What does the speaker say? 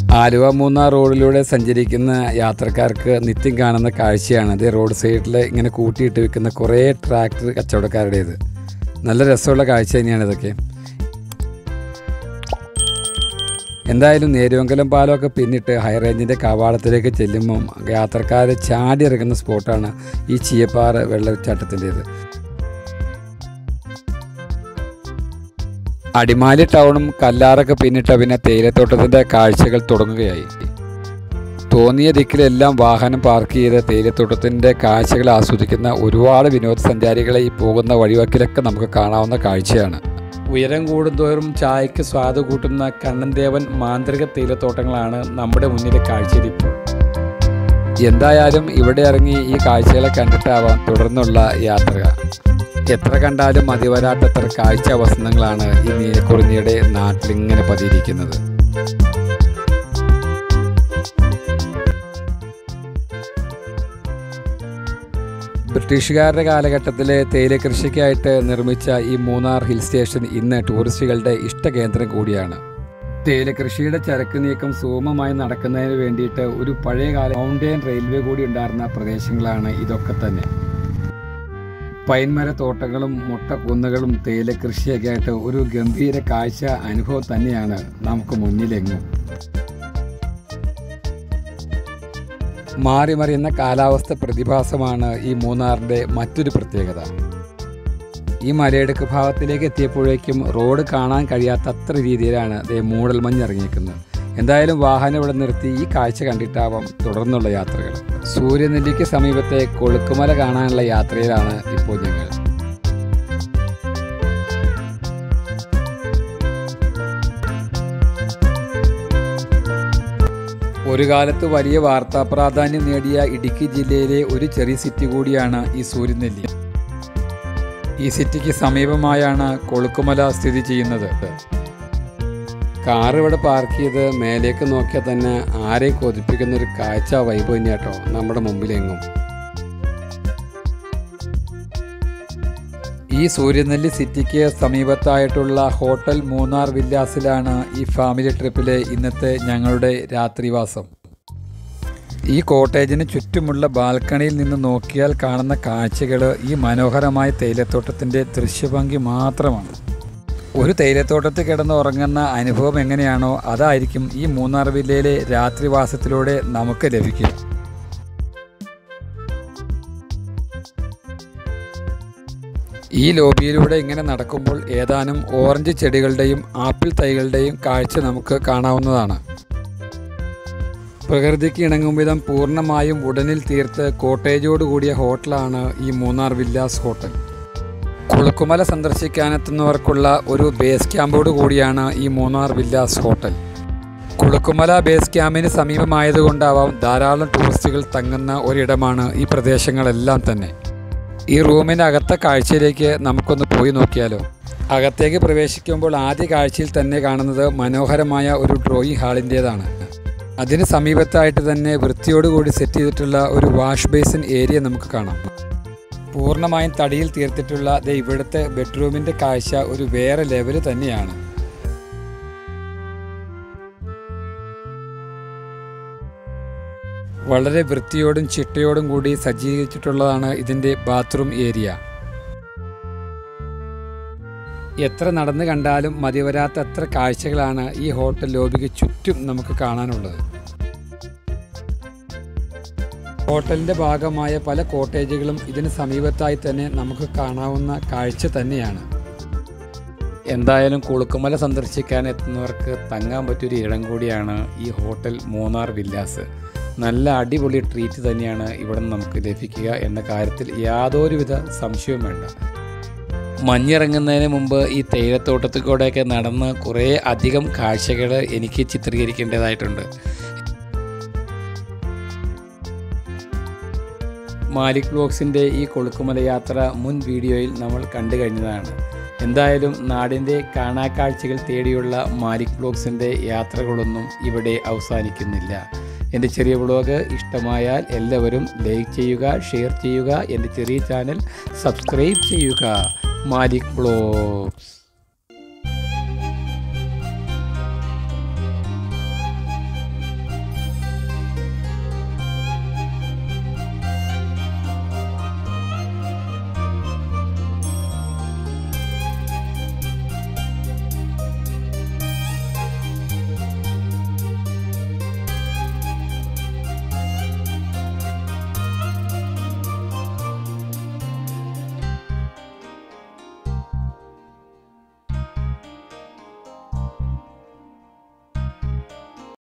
ആലുവ മൂന്നാർ റോഡിലൂടെ സഞ്ചരിക്കുന്ന യാത്രക്കാർക്ക് നിത്യം കാണുന്ന കാഴ്ചയാണ് ഇത് റോഡ് സൈഡിൽ ഇങ്ങനെ കൂട്ടിയിട്ട് വിൽക്കുന്ന കുറേ ട്രാക്ടർ കച്ചവടക്കാരുടേത് നല്ല രസമുള്ള കാഴ്ച തന്നെയാണ് ഇതൊക്കെ എന്തായാലും നേരുവങ്കലം പാലമൊക്കെ പിന്നിട്ട് ഹൈ റേഞ്ചിൻ്റെ കവാടത്തിലേക്ക് ചെല്ലുമ്പം യാത്രക്കാർ ചാടി ഇറങ്ങുന്ന സ്പോട്ടാണ് ഈ ചീയപ്പാറ വെള്ളച്ചാട്ടത്തിൻ്റേത് അടിമാലി ടൗണും കല്ലാറൊക്കെ പിന്നിട്ട പിന്നെ തേയിലത്തോട്ടത്തിൻ്റെ കാഴ്ചകൾ തുടങ്ങുകയായി തോന്നിയ ദിക്കിലെല്ലാം വാഹനം പാർക്ക് ചെയ്ത് തേയിലത്തോട്ടത്തിൻ്റെ കാഴ്ചകൾ ആസ്വദിക്കുന്ന ഒരുപാട് വിനോദസഞ്ചാരികളെ ഈ പോകുന്ന വഴിവക്കിലൊക്കെ നമുക്ക് കാണാവുന്ന കാഴ്ചയാണ് ഉയരം കൂടുന്തോറും ചായക്ക് സ്വാദ് കൂട്ടുന്ന കണ്ണൻദേവൻ മാന്ത്രിക തേയിലത്തോട്ടങ്ങളാണ് നമ്മുടെ മുന്നിലെ കാഴ്ചയിലിപ്പോൾ എന്തായാലും ഇവിടെ ഇറങ്ങി ഈ കാഴ്ചകളെ കണ്ടിട്ടാവാം തുടർന്നുള്ള യാത്ര എത്ര കണ്ടാലും മതിവരാത്തത്ര കാഴ്ച വസന്തങ്ങളാണ് ഈ നീലക്കുറിഞ്ഞിയുടെ നാട്ടിലിങ്ങനെ പതിയിരിക്കുന്നത് ബ്രിട്ടീഷുകാരുടെ കാലഘട്ടത്തിലെ തേയില കൃഷിക്കായിട്ട് നിർമ്മിച്ച ഈ മൂന്നാർ ഹിൽ സ്റ്റേഷൻ ഇന്ന് ടൂറിസ്റ്റുകളുടെ ഇഷ്ടകേന്ദ്രം കൂടിയാണ് തേയില കൃഷിയുടെ ചരക്ക് നീക്കം സുഗമമായി നടക്കുന്നതിന് വേണ്ടിയിട്ട് ഒരു പഴയകാല മൗണ്ടൻ റെയിൽവേ കൂടി ഉണ്ടായിരുന്ന പ്രദേശങ്ങളാണ് ഇതൊക്കെ തന്നെ പൈൻമര തോട്ടങ്ങളും മുട്ടക്കുന്നുകളും തേയില കൃഷിയൊക്കെ ആയിട്ട് ഒരു ഗംഭീര കാഴ്ച അനുഭവം തന്നെയാണ് നമുക്ക് മുന്നിലെങ്ങും മാറി മറിയുന്ന കാലാവസ്ഥ പ്രതിഭാസമാണ് ഈ മൂന്നാറിൻ്റെ മറ്റൊരു പ്രത്യേകത ഈ മലയിടുക്ക് ഭാഗത്തിലേക്ക് എത്തിയപ്പോഴേക്കും റോഡ് കാണാൻ കഴിയാത്ത അത്ര രീതിയിലാണ് ദേ മൂടൽമഞ്ഞ് ഇറങ്ങിയിരിക്കുന്നത് എന്തായാലും വാഹനം ഇവിടെ നിർത്തി ഈ കാഴ്ച കണ്ടിട്ടാവാം തുടർന്നുള്ള യാത്രകൾ സൂര്യനെല്ലിക്ക് സമീപത്തെ കൊളുക്കുമല കാണാനുള്ള യാത്രയിലാണ് ഇപ്പോൾ ഞങ്ങൾ ഒരു കാലത്ത് വലിയ വാർത്താ പ്രാധാന്യം നേടിയ ഇടുക്കി ജില്ലയിലെ ഒരു ചെറിയ സിറ്റി കൂടിയാണ് ഈ സൂര്യനെല്ലി ഈ സിറ്റിക്ക് സമീപമായാണ് കൊളുക്കുമല സ്ഥിതി ചെയ്യുന്നത് കാർ ഇവിടെ പാർക്ക് ചെയ്ത് മേലേക്ക് നോക്കിയാൽ തന്നെ ആരെയും കൊതിപ്പിക്കുന്ന ഒരു കാഴ്ച വൈബ് തന്നെയാട്ടോ നമ്മുടെ മുമ്പിലെങ്ങും ഈ സൂര്യനെല്ലി സിറ്റിക്ക് സമീപത്തായിട്ടുള്ള ഹോട്ടൽ മൂന്നാർ വില്ലാസിലാണ് ഈ ഫാമിലി ട്രിപ്പിലെ ഇന്നത്തെ ഞങ്ങളുടെ രാത്രിവാസം ഈ കോട്ടേജിന് ചുറ്റുമുള്ള ബാൽക്കണിയിൽ നിന്ന് നോക്കിയാൽ കാണുന്ന കാഴ്ചകൾ ഈ മനോഹരമായ തേയിലത്തോട്ടത്തിൻ്റെ ദൃശ്യഭംഗി മാത്രമാണ് ഒരു തേയിലത്തോട്ടത്തിൽ കിടന്ന് ഉറങ്ങുന്ന അനുഭവം എങ്ങനെയാണോ അതായിരിക്കും ഈ മൂന്നാർ വില്ലയിലെ രാത്രിവാസത്തിലൂടെ നമുക്ക് ലഭിക്കുക ഈ ലോബിയിലൂടെ ഇങ്ങനെ നടക്കുമ്പോൾ ഏതാനും ഓറഞ്ച് ചെടികളുടെയും ആപ്പിൾ തൈകളുടെയും കാഴ്ച നമുക്ക് കാണാവുന്നതാണ് പ്രകൃതിക്ക് ഇണങ്ങും വിധം പൂർണ്ണമായും ഉടനിൽ തീർത്ത് കോട്ടേജോട് കൂടിയ ഹോട്ടലാണ് ഈ മൂന്നാർ വില്ലാസ് ഹോട്ടൽ കുളുക്കുമല സന്ദർശിക്കാനെത്തുന്നവർക്കുള്ള ഒരു ബേസ് ക്യാമ്പോട് കൂടിയാണ് ഈ Munnar villas hotel Kolukkumala base ക്യാമ്പിന് സമീപമായതുകൊണ്ടാവാം ധാരാളം ടൂറിസ്റ്റുകൾ തങ്ങുന്ന ഒരിടമാണ് ഈ പ്രദേശങ്ങളെല്ലാം തന്നെ ഈ റൂമിൻ്റെ അകത്തെ കാഴ്ചയിലേക്ക് നമുക്കൊന്ന് പോയി നോക്കിയാലോ അകത്തേക്ക് പ്രവേശിക്കുമ്പോൾ ആദ്യ കാഴ്ചയിൽ തന്നെ കാണുന്നത് മനോഹരമായ ഒരു ഡ്രോയിങ് ഹാളിൻ്റേതാണ് അതിന് സമീപത്തായിട്ട് തന്നെ വൃത്തിയോടുകൂടി സെറ്റ് ചെയ്തിട്ടുള്ള ഒരു വാഷ് ബേസിൻ ഏരിയ നമുക്ക് കാണാം പൂർണ്ണമായും തടിയിൽ തീർത്തിട്ടുള്ള ദേ ഇവിടുത്തെ ബെഡ്റൂമിൻ്റെ കാഴ്ച ഒരു വേറെ ലെവല് തന്നെയാണ് വളരെ വൃത്തിയോടും ചിട്ടയോടും കൂടി സജ്ജീകരിച്ചിട്ടുള്ളതാണ് ഇതിൻ്റെ ബാത്റൂം ഏരിയ എത്ര നടന്നു കണ്ടാലും മതിവരാത്ത അത്ര കാഴ്ചകളാണ് ഈ ഹോട്ടൽ ലോബിക്ക് ചുറ്റും നമുക്ക് കാണാനുള്ളത് ഹോട്ടലിൻ്റെ ഭാഗമായ പല കോട്ടേജുകളും ഇതിന് സമീപത്തായി തന്നെ നമുക്ക് കാണാവുന്ന കാഴ്ച തന്നെയാണ് എന്തായാലും കുളുക്കുമല സന്ദർശിക്കാൻ എത്തുന്നവർക്ക് തങ്ങാൻ പറ്റിയൊരു ഇടം കൂടിയാണ് ഈ ഹോട്ടൽ മൂന്നാർ വില്ലാസ് നല്ല അടിപൊളി ട്രീറ്റ് തന്നെയാണ് ഇവിടെ നിന്ന് നമുക്ക് ലഭിക്കുക എന്ന കാര്യത്തിൽ യാതൊരുവിധ സംശയവും വേണ്ട മഞ്ഞിറങ്ങുന്നതിന് മുമ്പ് ഈ തേയിലത്തോട്ടത്തിൽ കൂടെയൊക്കെ നടന്ന് കുറേ അധികം കാഴ്ചകൾ എനിക്ക് ചിത്രീകരിക്കേണ്ടതായിട്ടുണ്ട് മാലിക് ബ്ലോഗ്സിൻ്റെ ഈ കൊളുക്കുമല യാത്ര മുൻ വീഡിയോയിൽ നമ്മൾ കണ്ടു കഴിഞ്ഞതാണ് എന്തായാലും നാടിൻ്റെ കാണാക്കാഴ്ചകൾ തേടിയുള്ള മാലിക് ബ്ലോഗ്സിൻ്റെ യാത്രകളൊന്നും ഇവിടെ അവസാനിക്കുന്നില്ല എൻ്റെ ചെറിയ വ്ളോഗ് ഇഷ്ടമായാൽ എല്ലാവരും ലൈക്ക് ചെയ്യുക ഷെയർ ചെയ്യുക എൻ്റെ ചെറിയ ചാനൽ സബ്സ്ക്രൈബ് ചെയ്യുക മാലിക് ബ്ലോഗ്സ്